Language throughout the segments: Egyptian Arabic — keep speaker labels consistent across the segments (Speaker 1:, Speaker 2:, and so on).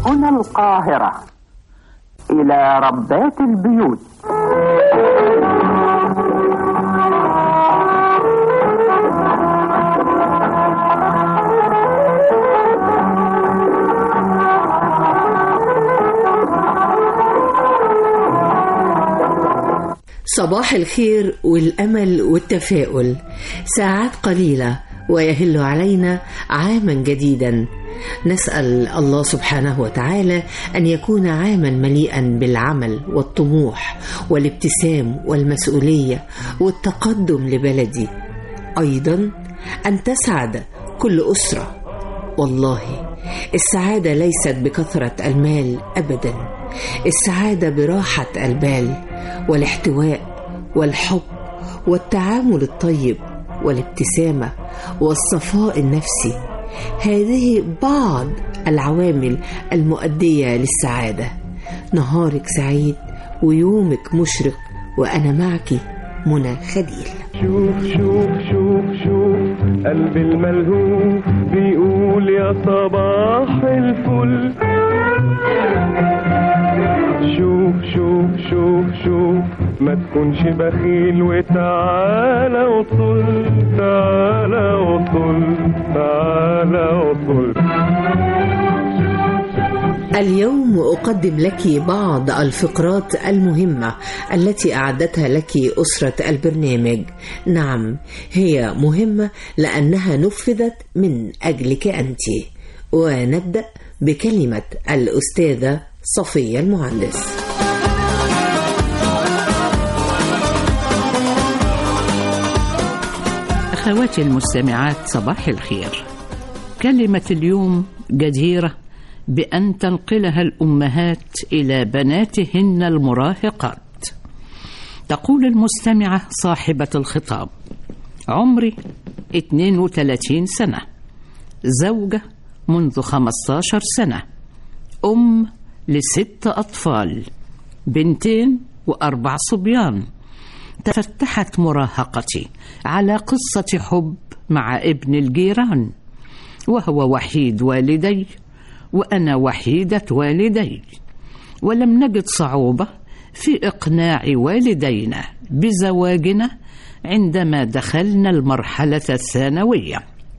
Speaker 1: هنا القاهرة إلى ربات البيوت
Speaker 2: صباح الخير والامل والتفاؤل ساعات قليله ويهل علينا عاما جديدا نسال الله سبحانه وتعالى ان يكون عاما مليئا بالعمل والطموح والابتسام والمسؤوليه والتقدم لبلدي ايضا ان تسعد كل اسره والله السعاده ليست بكثره المال ابدا السعاده براحه البال والاحتواء والحب والتعامل الطيب والابتسامه والصفاء النفسي هذه بعض العوامل المؤديه للسعاده نهارك سعيد ويومك مشرق وانا معك منى خليل
Speaker 3: شوف شوف شوف شوف قلبي الملهوف بيقول يا صباح الفل شوف شوف شوف شوف ما تكونش بخيل وتعالى وطل تعالى وطل تعالى وطل
Speaker 2: اليوم أقدم لك بعض الفقرات المهمة التي أعدتها لك أسرة البرنامج نعم هي مهمة لأنها نفذت من أجلك أنت ونبدأ بكلمة الأستاذة صفية المهندس
Speaker 4: أخواتي المستمعات صباح الخير كلمة اليوم جديرة بأن تنقلها الأمهات إلى بناتهن المراهقات تقول المستمعة صاحبة الخطاب عمري 32 سنة زوجة منذ 15 سنة أم لست أطفال بنتين وأربع صبيان تفتحت مراهقتي على قصة حب مع ابن الجيران وهو وحيد والدي وأنا وحيدة والدي ولم نجد صعوبة في إقناع والدينا بزواجنا عندما دخلنا المرحلة الثانوية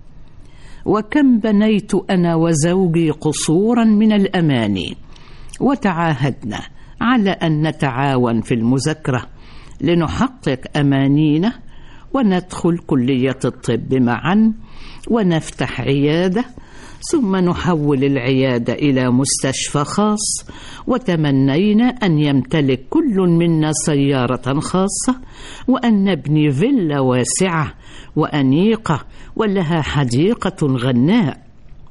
Speaker 4: وكم بنيت أنا وزوجي قصورا من الأماني وتعاهدنا على أن نتعاون في المذاكرة لنحقق أمانينا وندخل كلية الطب معا ونفتح عيادة ثم نحول العيادة إلى مستشفى خاص وتمنينا أن يمتلك كل منا سيارة خاصة وأن نبني فيلا واسعة وأنيقة ولها حديقة غناء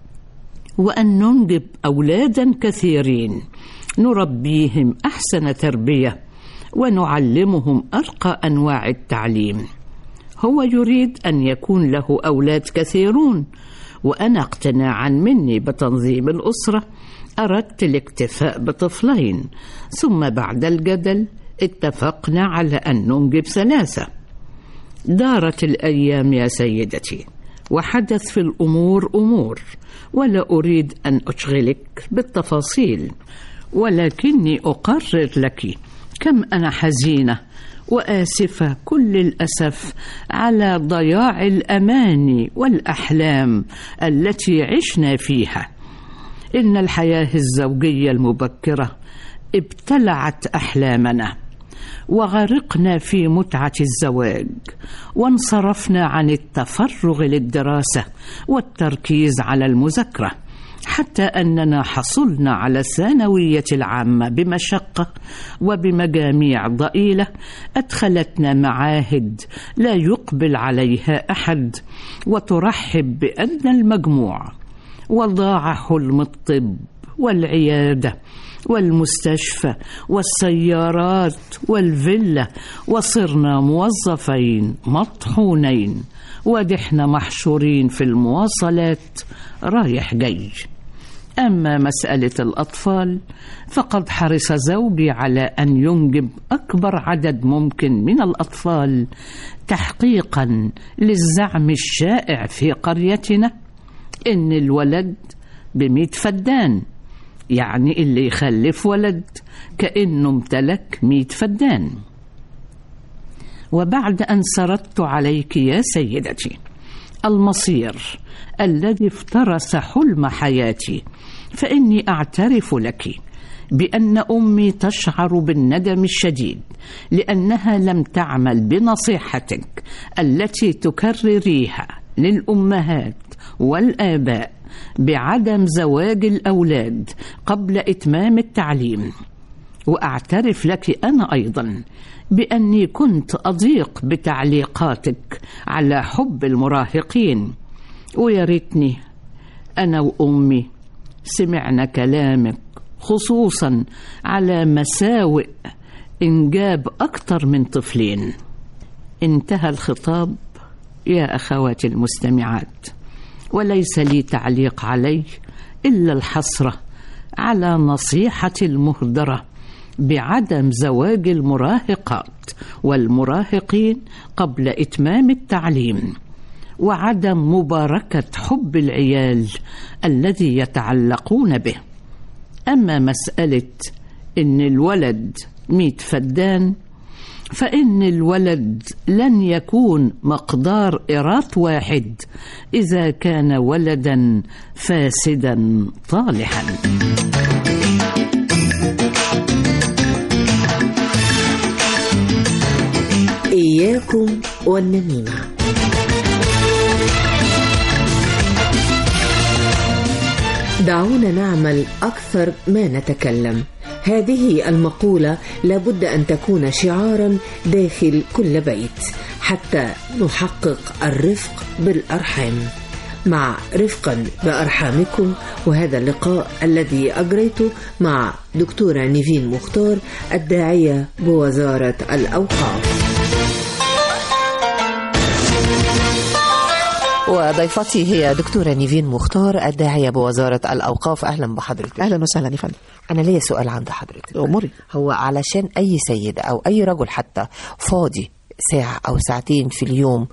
Speaker 4: وأن ننجب أولادا كثيرين نربيهم أحسن تربية ونعلمهم أرقى أنواع التعليم هو يريد أن يكون له أولاد كثيرون وأنا اقتناعا مني بتنظيم الأسرة أردت الاكتفاء بطفلين ثم بعد الجدل اتفقنا على أن ننجب ثلاثة دارت الأيام يا سيدتي وحدث في الأمور أمور ولا أريد أن أشغلك بالتفاصيل ولكني أقرر لك كم أنا حزينة وآسفة كل الأسف على ضياع الأماني والأحلام التي عشنا فيها إن الحياة الزوجية المبكرة ابتلعت أحلامنا وغرقنا في متعة الزواج وانصرفنا عن التفرغ للدراسة والتركيز على المذاكرة حتى أننا حصلنا على الثانوية العامة بمشقة وبمجاميع ضئيلة أدخلتنا معاهد لا يقبل عليها أحد وترحب بأدنى المجموع وضاع حلم الطب والعيادة والمستشفى والسيارات والفيلا وصرنا موظفين مطحونين ودحنا محشورين في المواصلات رايح جاي أما مسألة الأطفال فقد حرص زوجي على أن ينجب أكبر عدد ممكن من الأطفال تحقيقا للزعم الشائع في قريتنا إن الولد بمئة فدان يعني اللي يخلف ولد كأنه امتلك مئة فدان وبعد أن سردت عليك يا سيدتي المصير الذي افترس حلم حياتي فإني أعترف لك بأن أمي تشعر بالندم الشديد لأنها لم تعمل بنصيحتك التي تكرريها للأمهات والآباء بعدم زواج الأولاد قبل إتمام التعليم واعترف لك انا ايضا باني كنت اضيق بتعليقاتك على حب المراهقين ويا ريتني انا وامي سمعنا كلامك خصوصا على مساوئ انجاب اكثر من طفلين انتهى الخطاب يا اخواتي المستمعات وليس لي تعليق عليه الا الحسره على نصيحتي المهدره بعدم زواج المراهقات والمراهقين قبل اتمام التعليم وعدم مباركه حب العيال الذي يتعلقون به اما مساله ان الولد ميت فدان فإن الولد لن يكون مقدار إيرات واحد إذا كان ولدا فاسدا طالحا
Speaker 2: إياكم والنميمة دعونا نعمل أكثر ما نتكلم هذه المقولة لابد أن تكون شعارا داخل كل بيت حتى نحقق الرفق بالأرحام مع رفقا بأرحامكم وهذا اللقاء الذي أجريته مع دكتورة نيفين مختار الداعية بوزارة الأوقاف وضيفتي هي دكتورة نيفين مختار الداعية بوزارة الأوقاف أهلا بحضرتك
Speaker 5: اهلا وسهلا يا فندم
Speaker 2: أنا ليا سؤال عند حضرتك
Speaker 5: اموري
Speaker 2: هو علشان أي سيد أو أي رجل حتى فاضي ساعة أو ساعتين في اليوم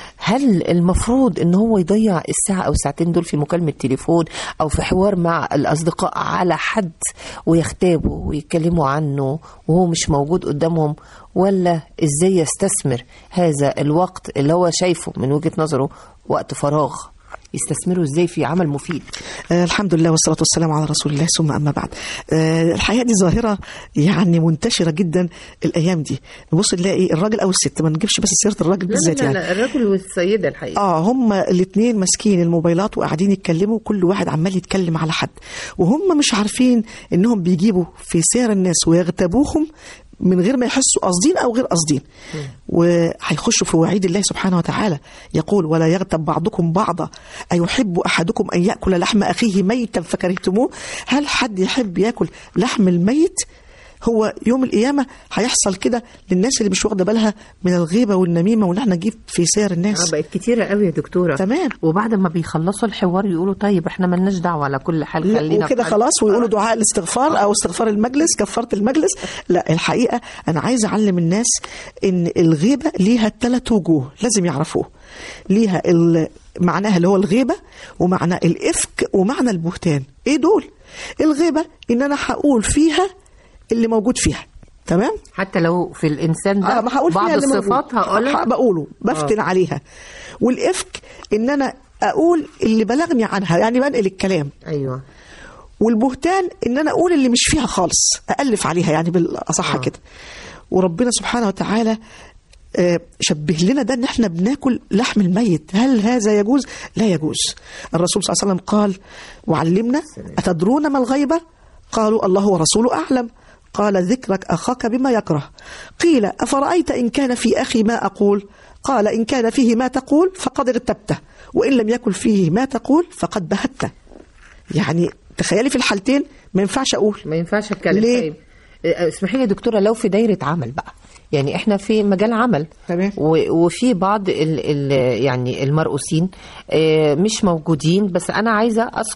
Speaker 2: هل المفروض ان هو يضيع الساعة او الساعتين دول في مكالمة تليفون او في حوار مع الاصدقاء على حد ويغتابوا ويتكلموا عنه وهو مش موجود قدامهم ولا ازاي يستثمر هذا الوقت اللي هو شايفه من وجهة نظره وقت فراغ يستثمره ازاي في عمل مفيد
Speaker 5: آه الحمد لله والصلاة والسلام على رسول الله ثم أما بعد آه الحقيقة دي ظاهرة يعني منتشرة جدا الأيام دي نبص نلاقي الراجل أو الست ما نجيبش بس سيرة الراجل بالذات يعني
Speaker 2: الرجل والسيدة الحقيقة
Speaker 5: اه هم الاثنين ماسكين الموبايلات وقاعدين يتكلموا كل واحد عمال يتكلم على حد وهم مش عارفين انهم بيجيبوا في سير الناس ويغتابوهم من غير ما يحسوا قاصدين او غير قاصدين وهيخشوا في وعيد الله سبحانه وتعالى يقول ولا يغتب بعضكم بعضا ايحب احدكم ان ياكل لحم اخيه ميتا فكرهتموه هل حد يحب ياكل لحم الميت هو يوم القيامه هيحصل كده للناس اللي مش واخده بالها من الغيبه والنميمه وان احنا نجيب في سير الناس
Speaker 2: بقت كتيرة قوي يا دكتورة
Speaker 5: تمام.
Speaker 2: وبعد ما بيخلصوا الحوار يقولوا طيب احنا ملناش دعوة على كل حال
Speaker 5: لا،
Speaker 2: خلينا
Speaker 5: وكده
Speaker 2: في حال-
Speaker 5: خلاص ويقولوا دعاء الاستغفار او استغفار المجلس كفاره المجلس لا الحقيقه انا عايز اعلم الناس ان الغيبه ليها ثلاث وجوه لازم يعرفوه ليها ال- معناها اللي هو الغيبه ومعنى الافك ومعنى البهتان ايه دول الغيبه ان انا هقول فيها اللي موجود فيها تمام
Speaker 2: حتى لو في الإنسان ده
Speaker 5: اه ما هقول
Speaker 2: بعض
Speaker 5: فيها اللي
Speaker 2: الصفات
Speaker 5: موجود.
Speaker 2: هقولها
Speaker 5: ه- بقوله بفتن عليها والافك ان انا اقول اللي بلغني عنها يعني بنقل الكلام
Speaker 2: أيوه
Speaker 5: والبهتان ان انا اقول اللي مش فيها خالص الف عليها يعني بالاصح
Speaker 2: آه.
Speaker 5: كده وربنا سبحانه وتعالى آه، شبه لنا ده ان احنا بناكل لحم الميت هل هذا يجوز لا يجوز الرسول صلى الله عليه وسلم قال وعلمنا اتدرون ما الغيبه قالوا الله ورسوله اعلم قال ذكرك اخاك بما يكره قيل افرايت ان كان في اخي ما اقول قال ان كان فيه ما تقول فقد اغتبته وان لم يكن فيه ما تقول فقد بهته يعني تخيلي في الحالتين ما ينفعش اقول
Speaker 2: ما ينفعش اتكلم
Speaker 5: ليه؟
Speaker 2: طيب اه، اسمحي لي يا دكتوره لو في دايره عمل بقى يعني احنا في مجال عمل
Speaker 5: تمام.
Speaker 2: و- وفي بعض ال ال يعني المرؤوسين اه، مش موجودين بس انا عايزه اذكر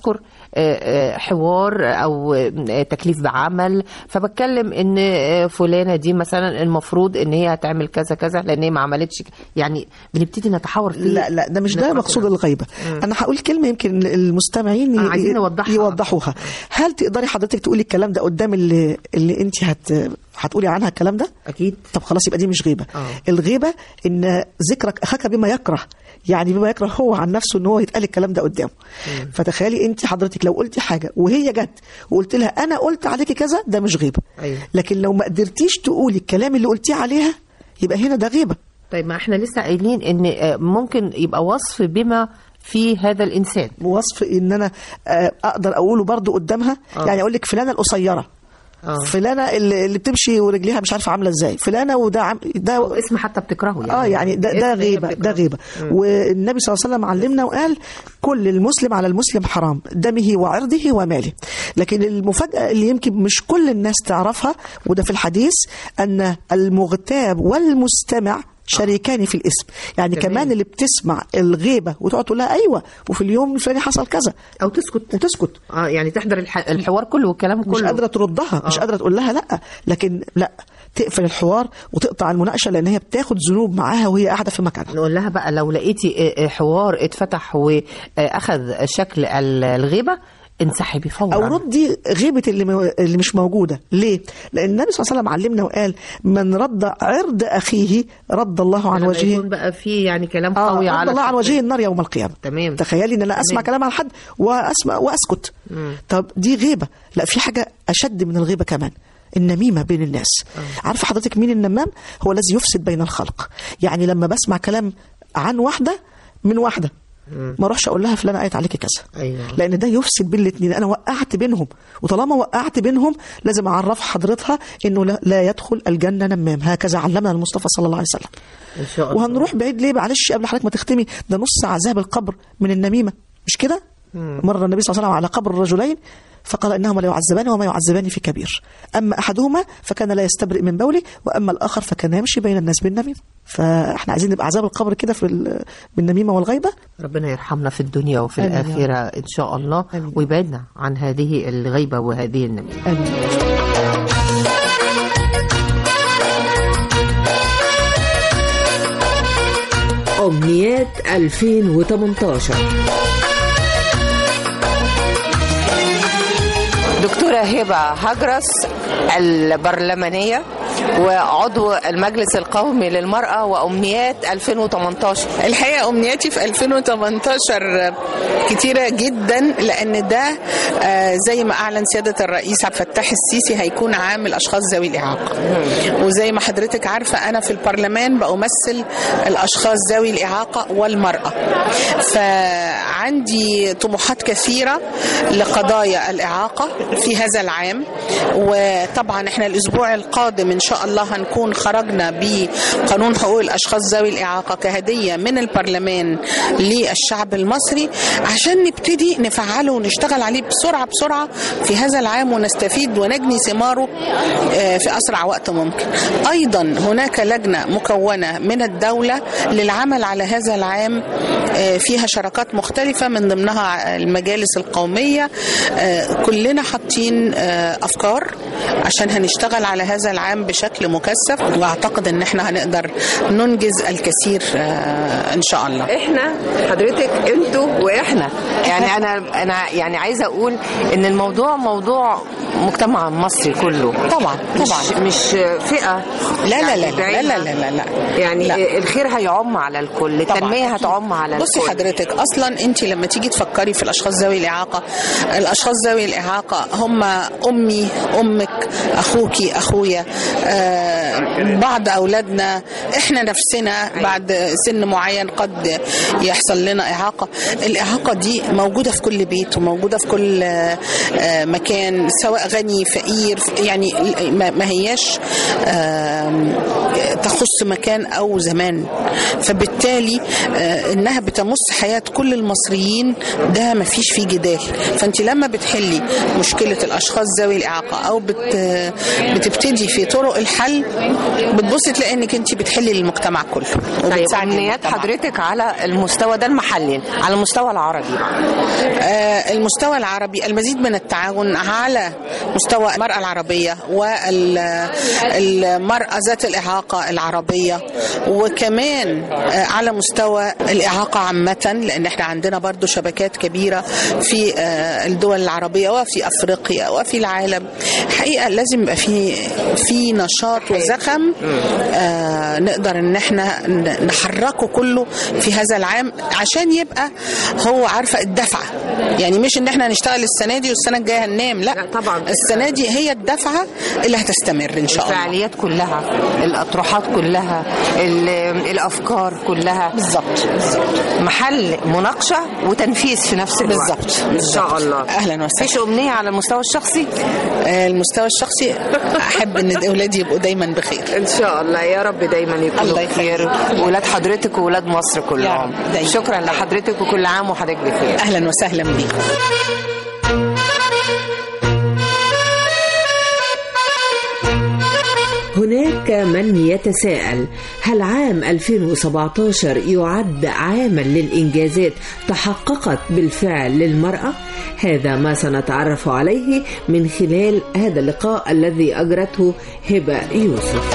Speaker 2: آه، آه، حوار او آه، تكليف بعمل فبتكلم ان آه، فلانه دي مثلا المفروض ان هي هتعمل كذا كذا لان هي ما عملتش ك- يعني بنبتدي نتحاور فيه
Speaker 5: لا لا ده مش ده
Speaker 2: نتحاور.
Speaker 5: مقصود الغيبه انا هقول كلمه يمكن المستمعين
Speaker 2: آه،
Speaker 5: ي-
Speaker 2: عايزين نوضحها.
Speaker 5: يوضحوها هل تقدري حضرتك تقولي الكلام ده قدام اللي اللي انت هت هتقولي عنها الكلام ده
Speaker 2: اكيد
Speaker 5: طب خلاص يبقى دي مش غيبه
Speaker 2: آه.
Speaker 5: الغيبه ان ذكرك اخاك بما يكره يعني بما يكره هو عن نفسه ان هو يتقال الكلام ده قدامه فتخيلي انت حضرتك لو قلتي حاجه وهي جت وقلت لها انا قلت عليكي كذا ده مش غيبه
Speaker 2: أيوة.
Speaker 5: لكن لو ما قدرتيش تقولي الكلام اللي قلتيه عليها يبقى هنا ده غيبه
Speaker 2: طيب ما احنا لسه قايلين ان آه، ممكن يبقى وصف بما في هذا الانسان
Speaker 5: وصف ان انا آه، اقدر اقوله برضو قدامها
Speaker 2: آه.
Speaker 5: يعني اقول لك فلانه القصيره
Speaker 2: اه
Speaker 5: فلانه اللي اللي بتمشي ورجليها مش عارفه عامله ازاي فلانه وده عم ده
Speaker 2: اسم حتى بتكرهه يعني
Speaker 5: اه يعني ده ده
Speaker 2: اسم هي
Speaker 5: غيبه ده
Speaker 2: بتكرهه.
Speaker 5: غيبه والنبي صلى الله عليه وسلم علمنا وقال كل المسلم على المسلم حرام دمه وعرضه وماله لكن المفاجاه اللي يمكن مش كل الناس تعرفها وده في الحديث ان المغتاب والمستمع شريكان في الاسم يعني
Speaker 2: تمام.
Speaker 5: كمان اللي بتسمع الغيبه وتقعد تقول لها ايوه وفي اليوم الفلاني حصل كذا
Speaker 2: او تسكت
Speaker 5: وتسكت
Speaker 2: اه يعني تحضر الح... الحوار كله والكلام كله
Speaker 5: مش قادره تردها مش
Speaker 2: آه.
Speaker 5: قادره تقول لها لا لكن لا تقفل الحوار وتقطع المناقشه لان هي بتاخد ذنوب معاها وهي قاعده في مكانها
Speaker 2: نقول لها بقى لو لقيتي آه، آه، حوار اتفتح واخذ شكل ال- الغيبه انسحبي فورا
Speaker 5: او ردي غيبه اللي مو... اللي مش موجوده ليه لان النبي صلى الله عليه وسلم علمنا وقال من رد عرض اخيه رد الله عن
Speaker 2: لما
Speaker 5: وجهه
Speaker 2: يكون بقى في يعني كلام
Speaker 5: آه
Speaker 2: قوي
Speaker 5: رد
Speaker 2: على
Speaker 5: الله عن
Speaker 2: الشخص.
Speaker 5: وجهه النار يوم القيامه
Speaker 2: تمام.
Speaker 5: تخيلي ان انا اسمع
Speaker 2: تمام.
Speaker 5: كلام عن حد واسمع واسكت طب دي غيبه لا في حاجه اشد من الغيبه كمان النميمه بين الناس عارفه حضرتك مين النمام هو الذي يفسد بين الخلق يعني لما بسمع كلام عن واحده من واحده ما اروحش اقول لها فلانه قالت عليكي كذا
Speaker 2: أيوة.
Speaker 5: لان ده يفسد بين الاثنين انا وقعت بينهم وطالما وقعت بينهم لازم اعرف حضرتها انه لا, لا يدخل الجنه نمام هكذا علمنا المصطفى صلى الله عليه وسلم
Speaker 2: ان شاء الله
Speaker 5: وهنروح بعيد ليه معلش قبل حضرتك ما تختمي ده نص عذاب القبر من النميمه مش كده مر النبي صلى الله عليه وسلم على قبر الرجلين فقال انهما لا يعذبان وما يعذبان في كبير اما احدهما فكان لا يستبرئ من بوله واما الاخر فكان يمشي بين الناس بالنميمه فاحنا عايزين نبقى عذاب القبر كده في ال- بالنميمه والغيبه
Speaker 2: ربنا يرحمنا في الدنيا وفي
Speaker 5: آمين يا
Speaker 2: الآخرة إن شاء الله
Speaker 5: آمين.
Speaker 2: ويبعدنا عن هذه الغيبة وهذه النميمة
Speaker 5: امين
Speaker 6: أمنيات 2018
Speaker 2: دكتورة هبة هجرس البرلمانية وعضو المجلس القومي للمرأة وأمنيات 2018
Speaker 7: الحقيقه امنياتي في 2018 كتيره جدا لان ده آه، زي ما اعلن سياده الرئيس عبد الفتاح السيسي هيكون عام الاشخاص ذوي الاعاقه وزي ما حضرتك عارفه انا في البرلمان بمثل الاشخاص ذوي الاعاقه والمراه فعندي طموحات كثيره لقضايا الاعاقه في هذا العام وطبعا احنا الاسبوع القادم ان شاء الله هنكون خرجنا بقانون حقوق الاشخاص ذوي الاعاقه كهديه من البرلمان للشعب المصري عشان نبتدي نفعله ونشتغل عليه بسرعه بسرعه في هذا العام ونستفيد ونجني ثماره آه، في اسرع وقت ممكن. ايضا هناك لجنه مكونه من الدوله للعمل على هذا العام آه، فيها شراكات مختلفه من ضمنها المجالس القوميه آه، كلنا حاطين آه، افكار عشان هنشتغل على هذا العام بشكل مكثف واعتقد ان احنا هنقدر ننجز الكثير آه، ان شاء الله.
Speaker 2: احنا حضرتك انتوا واحنا يعني انا انا يعني عايزه اقول ان الموضوع موضوع مجتمع مصري كله
Speaker 7: طبعا
Speaker 2: مش
Speaker 7: طبعا
Speaker 2: مش فئه
Speaker 7: لا لا
Speaker 2: يعني
Speaker 7: لا لا
Speaker 2: بعينها.
Speaker 7: لا لا لا, لا.
Speaker 2: يعني
Speaker 7: لا.
Speaker 2: الخير هيعم على الكل
Speaker 7: طبعاً.
Speaker 2: التنميه هتعم على
Speaker 7: بصي
Speaker 2: الكل
Speaker 7: حضرتك اصلا انت لما تيجي تفكري في الاشخاص ذوي الاعاقه الاشخاص ذوي الاعاقه هم امي امك اخوكي اخويا آه بعض اولادنا احنا نفسنا بعد سن معين قد يحصل لنا اعاقه الاعاقه دي موجوده في كل بيت وموجوده في كل آه آه، مكان سواء غني فقير يعني ما ما هياش آم، تخص مكان او زمان فبالتالي آه، انها بتمس حياه كل المصريين ده ما فيش فيه جدال فانت لما بتحلي مشكله الاشخاص ذوي الاعاقه او بت بتبتدي في طرق الحل بتبص تلاقي انك انت بتحلي للمجتمع كله
Speaker 2: طيب
Speaker 7: وبتساعدي
Speaker 2: امنيات
Speaker 7: المجتمع.
Speaker 2: حضرتك على المستوى ده المحلي على المستوى العربي بقى
Speaker 7: آه، المستوى العربي المزيد من التعاون على مستوى المرأة العربية والمرأة ذات الإعاقة العربية وكمان آه، على مستوى الإعاقة عامة لأن احنا عندنا برضو شبكات كبيرة في آه، الدول العربية وفي أفريقيا وفي العالم حقيقة لازم يبقى في في نشاط وزخم آه، نقدر ان احنا ن- نحركه كله في هذا العام عشان يبقى هو عارفه الدفعه يعني مش ان احنا نشتغل السنه دي والسنه الجايه هننام لا,
Speaker 2: لا طبعاً.
Speaker 7: السنه دي هي الدفعه اللي هتستمر ان شاء الله
Speaker 2: الفعاليات كلها الاطروحات كلها ال- الافكار كلها
Speaker 7: بالظبط
Speaker 2: محل مناقشه وتنفيذ في نفس الوقت
Speaker 7: بالظبط
Speaker 2: ان شاء الله
Speaker 7: اهلا
Speaker 2: فيش
Speaker 7: وسهلا
Speaker 2: امنيه على المستوى الشخصي
Speaker 7: آه، المستوى الشخصي احب ان اولادي يبقوا دايما بخير
Speaker 2: ان شاء الله يا رب دايما يكونوا
Speaker 7: الله
Speaker 2: بخير ولاد حضرتك وولاد مصر
Speaker 7: يا
Speaker 2: كلهم
Speaker 7: رب، دايما.
Speaker 2: شكرا لحضرتك وكل عام وحضرتك بخير
Speaker 7: اهلا وسهلا بيكم
Speaker 6: هناك من يتساءل هل عام 2017 يعد عاما للإنجازات تحققت بالفعل للمرأة؟ هذا ما سنتعرف عليه من خلال هذا اللقاء الذي أجرته هبة يوسف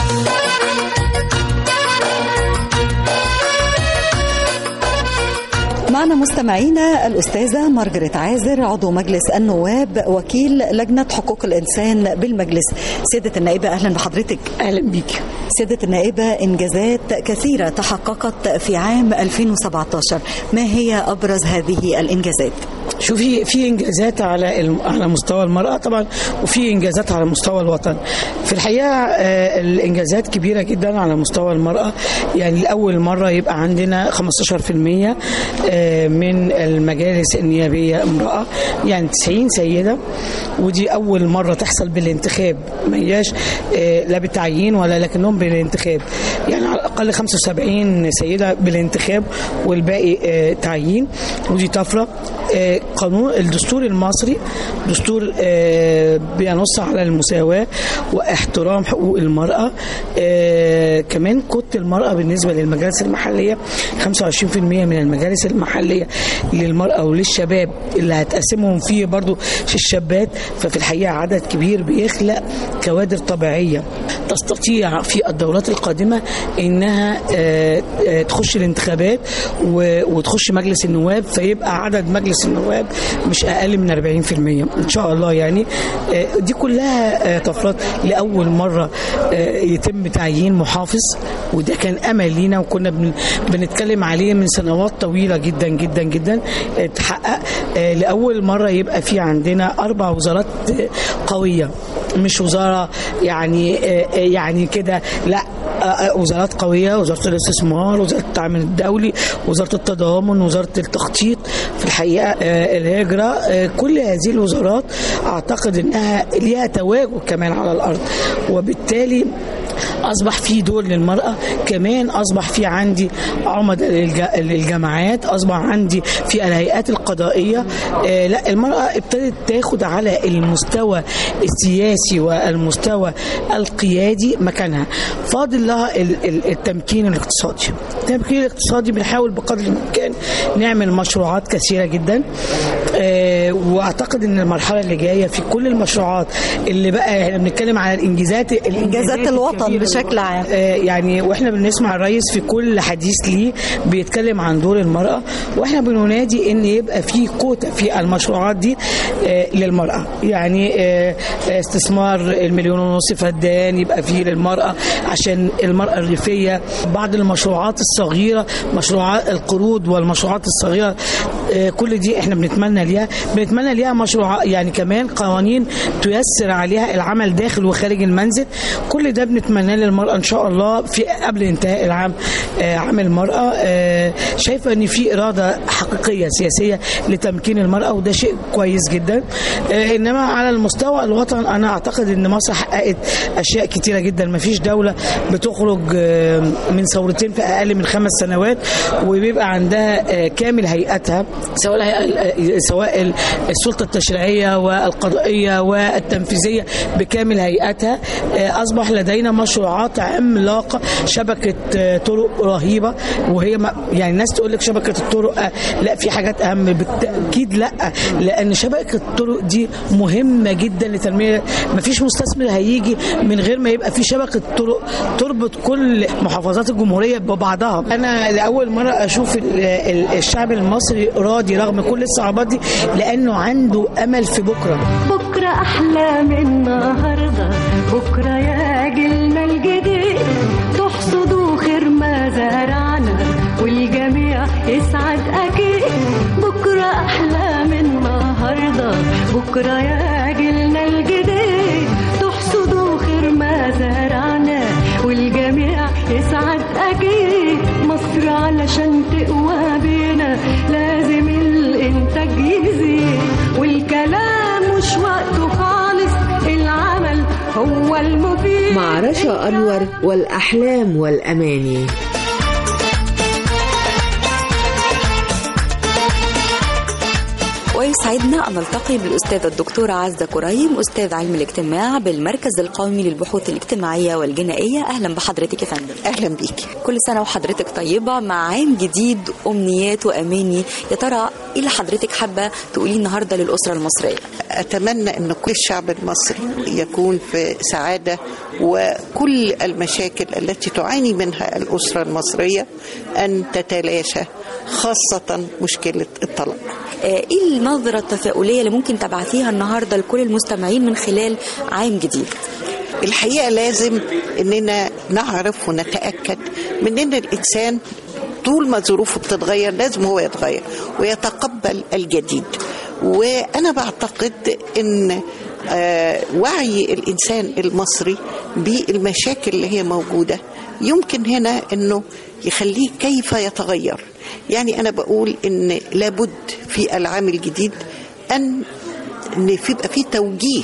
Speaker 8: معنا مستمعينا الأستاذة مارجريت عازر عضو مجلس النواب وكيل لجنة حقوق الإنسان بالمجلس سيدة النائبة أهلا بحضرتك
Speaker 9: اهلا بيك
Speaker 8: سيدة النائبة إنجازات كثيرة تحققت في عام 2017 ما هي أبرز هذه الإنجازات؟
Speaker 9: شوفي في انجازات على الم- على مستوى المراه طبعا وفي انجازات على مستوى الوطن في الحقيقه آه، الانجازات كبيره جدا على مستوى المراه يعني لاول مره يبقى عندنا 15% آه، من المجالس النيابيه امراه يعني 90 سيده ودي اول مره تحصل بالانتخاب ما هياش آه، لا بالتعيين ولا لكنهم بالانتخاب يعني على الاقل 75 سيده بالانتخاب والباقي آه، تعيين ودي طفره آه، قانون الدستور المصري دستور آه، بينص على المساواة واحترام حقوق المرأة آه، كمان كوت المرأة بالنسبة للمجالس المحلية 25% من المجالس المحلية للمرأة وللشباب اللي هتقسمهم فيه برضو الشابات ففي الحقيقة عدد كبير بيخلق كوادر طبيعية تستطيع في الدورات القادمة انها آه، آه، تخش الانتخابات و- وتخش مجلس النواب فيبقى عدد مجلس النواب مش اقل من 40% ان شاء الله يعني آه، دي كلها آه، طفرات لاول مره آه، يتم تعيين محافظ وده كان امل لينا وكنا بن- بنتكلم عليه من سنوات طويله جدا جدا جدا آه، اتحقق آه، لاول مره يبقى في عندنا اربع وزارات آه، قويه مش وزاره يعني آه، آه، يعني كده لا آه، آه، وزارات قويه وزاره الاستثمار وزاره التعامل الدولي وزاره التضامن وزاره التخطيط في الحقيقه آه، الهجره آه، كل هذه الوزارات اعتقد انها ليها تواجد كمان على الارض وبالتالي اصبح في دور للمراه كمان اصبح في عندي عمداء للج- للجامعات اصبح عندي في الهيئات القضائيه آه، لا المراه ابتدت تاخد على المستوى السياسي والمستوى القيادي مكانها فاضل لها ال- ال- التمكين الاقتصادي التمكين الاقتصادي بنحاول بقدر الامكان نعمل مشروعات كثيره جدا آه، واعتقد ان المرحله اللي جايه في كل المشروعات اللي بقى احنا بنتكلم على الانجازات
Speaker 8: إنجازات الوطن
Speaker 9: الكبيرة.
Speaker 8: بشكل عام.
Speaker 9: آه، يعني واحنا بنسمع الرئيس في كل حديث ليه بيتكلم عن دور المراه واحنا بننادي ان يبقى في كوتا في المشروعات دي آه، للمراه يعني آه، استثمار المليون ونص فدان يبقى فيه للمراه عشان المراه الريفيه بعض المشروعات الصغيره مشروعات القروض والمشروعات الصغيره آه، كل دي احنا بنتمنى ليها بنتمنى ليها مشروع يعني كمان قوانين تيسر عليها العمل داخل وخارج المنزل كل ده بنتمناه للمراه ان شاء الله في قبل انتهاء العام آه، عام المراه آه، شايفه ان في اراده حقيقيه سياسيه لتمكين المراه وده شيء كويس جدا آه، انما على المستوى الوطن انا اعتقد ان مصر حققت اشياء كتيره جدا ما فيش دوله بتخرج آه، من ثورتين في اقل من خمس سنوات وبيبقى عندها آه، كامل هيئتها سواء الهيئة- سواء ال- السلطه التشريعيه والقضائيه والتنفيذيه بكامل هيئاتها آه، اصبح لدينا مشروعات عملاقه شبكه آه، طرق رهيبه وهي ما يعني الناس تقول لك شبكه الطرق آه، لا في حاجات اهم بالتاكيد لا لان شبكه الطرق دي مهمه جدا لتنميه ما فيش مستثمر هيجي من غير ما يبقى في شبكه طرق تربط كل محافظات الجمهوريه ببعضها انا لاول مره اشوف ال- ال- الشعب المصري راضي رغم كل الصعوبات دي لانه عنده امل في بكره
Speaker 10: بكرة أحلى من النهاردة بكرة يا جيلنا الجديد تحصدوا خير ما زرعنا والجميع يسعد أكيد بكرة أحلى من النهاردة بكرة يا جيلنا الجديد تحصدوا خير ما زرعنا والجميع يسعد أكيد مصر علشان تقوى بينا لازم الإنتاج يزيد والكلام مش وقته خالص العمل هو المفيد
Speaker 6: مع رشا أنور والأحلام والأماني
Speaker 11: ويسعدنا أن نلتقي بالأستاذة الدكتورة عزة كريم أستاذ علم الاجتماع بالمركز القومي للبحوث الاجتماعية والجنائية أهلا بحضرتك يا فندم
Speaker 7: أهلا بيكي
Speaker 11: كل سنة وحضرتك طيبة مع عام جديد أمنيات وأماني يا ترى إيه اللي حضرتك حابة تقوليه النهاردة للأسرة المصرية
Speaker 7: أتمنى أن كل الشعب المصري يكون في سعادة وكل المشاكل التي تعاني منها الأسرة المصرية أن تتلاشى خاصة مشكلة الطلاق
Speaker 11: آه، إيه النظرة التفاؤلية اللي ممكن تبعثيها النهاردة لكل المستمعين من خلال عام جديد
Speaker 7: الحقيقة لازم أننا نعرف ونتأكد من أن الإنسان طول ما ظروفه بتتغير لازم هو يتغير ويتقبل الجديد وأنا بعتقد أن آه، وعي الإنسان المصري بالمشاكل اللي هي موجودة يمكن هنا أنه يخليه كيف يتغير يعني أنا بقول أن لابد في العام الجديد أن ان في يبقى في توجيه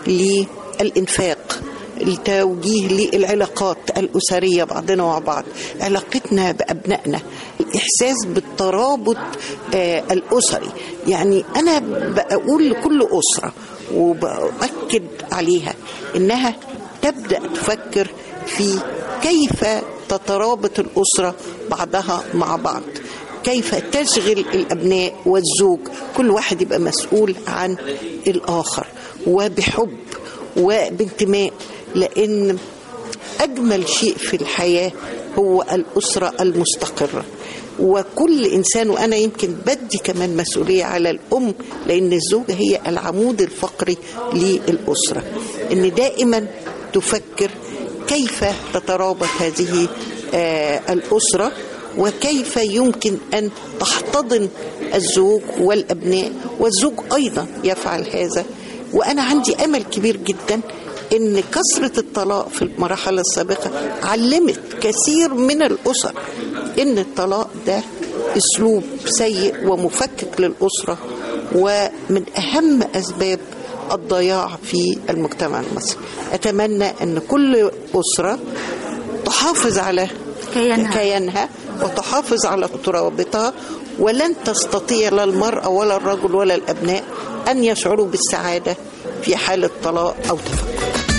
Speaker 7: للانفاق التوجيه للعلاقات الأسرية بعضنا ومع بعض علاقتنا بأبنائنا الإحساس بالترابط آه الأسري يعني أنا بقول لكل أسرة وبأكد عليها إنها تبدأ تفكر في كيف تترابط الأسرة بعضها مع بعض كيف تشغل الأبناء والزوج كل واحد يبقى مسؤول عن الآخر وبحب وبانتماء لأن أجمل شيء في الحياة هو الأسرة المستقرة وكل إنسان وأنا يمكن بدي كمان مسؤولية على الأم لأن الزوجة هي العمود الفقري للأسرة إن دائما تفكر كيف تترابط هذه آه الأسرة وكيف يمكن أن تحتضن الزوج والأبناء والزوج أيضا يفعل هذا وأنا عندي أمل كبير جدا ان كثره الطلاق في المرحله السابقه علمت كثير من الاسر ان الطلاق ده اسلوب سيء ومفكك للاسره ومن اهم اسباب الضياع في المجتمع المصري اتمنى ان كل اسره تحافظ على
Speaker 11: كيانها.
Speaker 7: كيانها وتحافظ على ترابطها ولن تستطيع لا المرأة ولا الرجل ولا الأبناء أن يشعروا بالسعادة في حالة طلاق أو تفكك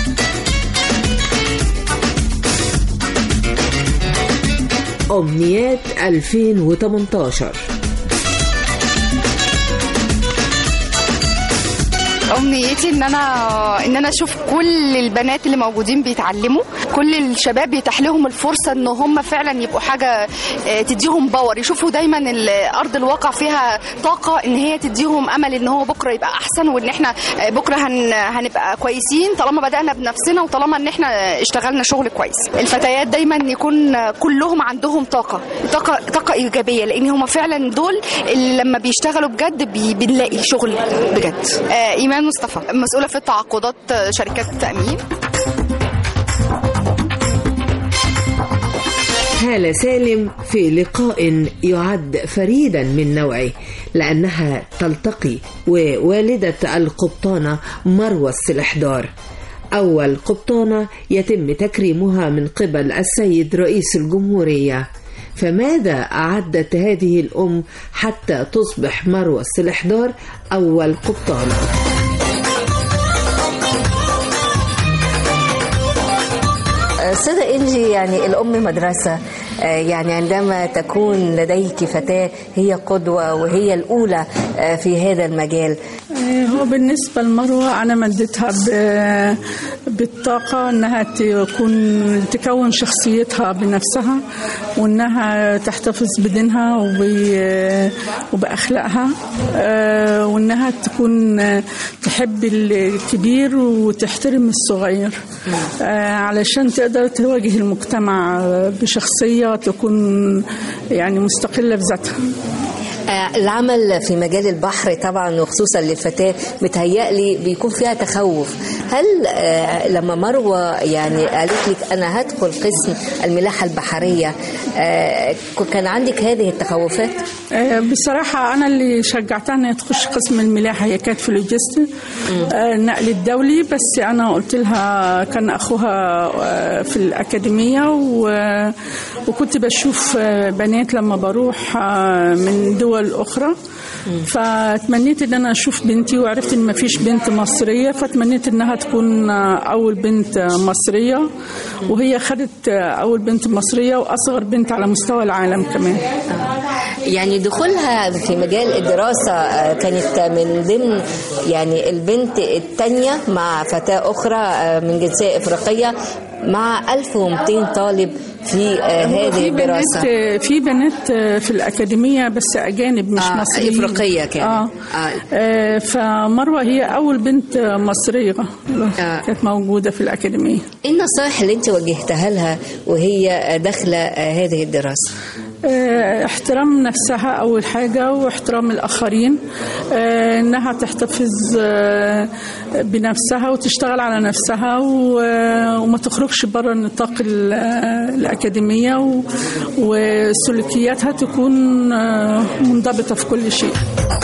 Speaker 6: أمنيات 2018
Speaker 12: امنيتي ان انا ان انا اشوف كل البنات اللي موجودين بيتعلموا كل الشباب يتاح لهم الفرصه ان هم فعلا يبقوا حاجه آه، تديهم باور يشوفوا دايما ال- ارض الواقع فيها طاقه ان هي تديهم امل ان هو بكره يبقى احسن وان احنا آه، بكره هن هنبقى كويسين طالما بدانا بنفسنا وطالما ان احنا اشتغلنا شغل كويس الفتيات دايما يكون كلهم عندهم طاقه طاقه طاقه ايجابيه لان هم فعلا دول اللي لما بيشتغلوا بجد بي- بنلاقي شغل بجد آه، ايمان مصطفى مسؤوله في التعاقدات آه، شركات التامين
Speaker 6: هالة سالم في لقاء يعد فريدا من نوعه لأنها تلتقي ووالدة القبطانة مروة السلحدار أول قبطانة يتم تكريمها من قبل السيد رئيس الجمهورية فماذا أعدت هذه الأم حتى تصبح مروة السلحدار أول قبطانة
Speaker 13: أستاذة إنجي يعني الأم مدرسة آه، يعني عندما تكون لديك فتاة هي قدوة وهي الأولى آه، في هذا المجال
Speaker 9: آه، هو بالنسبة لمروة أنا مديتها ب- بالطاقة إنها تكون تكون شخصيتها بنفسها وإنها تحتفظ بدينها وب- وبأخلاقها آه، وإنها تكون آه، تحب الكبير وتحترم الصغير آه، علشان تقدر تواجه المجتمع آه، بشخصية تكون يعني مستقلة بذاتها
Speaker 13: آه، العمل في مجال البحر طبعا وخصوصا للفتاة متهيألي بيكون فيها تخوف هل آه، لما مروة يعني قالت لك أنا هدخل قسم الملاحة البحرية آه، كان عندك هذه التخوفات؟
Speaker 9: آه، بصراحة أنا اللي شجعتها إنها تخش قسم الملاحة هي كانت في لوجيستي آه، النقل الدولي بس أنا قلت لها كان أخوها آه، في الأكاديمية و- وكنت بشوف آه، بنات لما بروح آه، من دول أخرى فتمنيت ان انا اشوف بنتي وعرفت ان مفيش بنت مصريه فتمنيت انها تكون آه، اول بنت آه، مصريه وهي خدت آه، اول بنت مصريه واصغر بنت على مستوى العالم كمان
Speaker 13: يعني دخولها في مجال الدراسة آه، كانت من ضمن يعني البنت الثانية مع فتاة أخرى آه، من جنسية إفريقية مع 1200 طالب في آه،
Speaker 9: هو
Speaker 13: هذه
Speaker 9: في
Speaker 13: الدراسة
Speaker 9: بنات في بنات في الأكاديمية بس أجانب مش
Speaker 13: آه،
Speaker 9: مصريين
Speaker 13: إفريقية كانت.
Speaker 9: آه. آه. فمروة هي أول بنت مصرية كانت موجودة في الأكاديمية
Speaker 13: إيه النصائح اللي أنت وجهتها لها وهي داخلة آه، هذه الدراسة؟
Speaker 9: آه، احترام نفسها أول حاجة واحترام الآخرين آه، إنها تحتفظ آه، بنفسها وتشتغل على نفسها و- وما تخرجش بره نطاق ال- آه، الأكاديمية و- وسلوكياتها تكون آه، منضبطة في كل شيء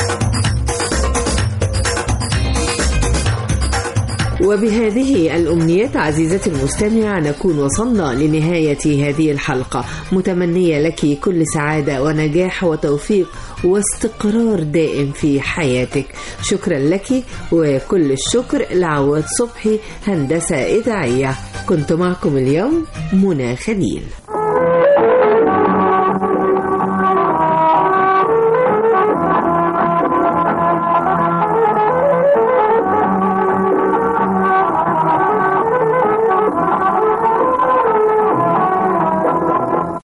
Speaker 6: وبهذه الأمنيات عزيزتي المستمع نكون وصلنا لنهاية هذه الحلقة متمنية لك كل سعادة ونجاح وتوفيق واستقرار دائم في حياتك شكرا لك وكل الشكر لعواد صبحي هندسة إذاعية كنت معكم اليوم منى خليل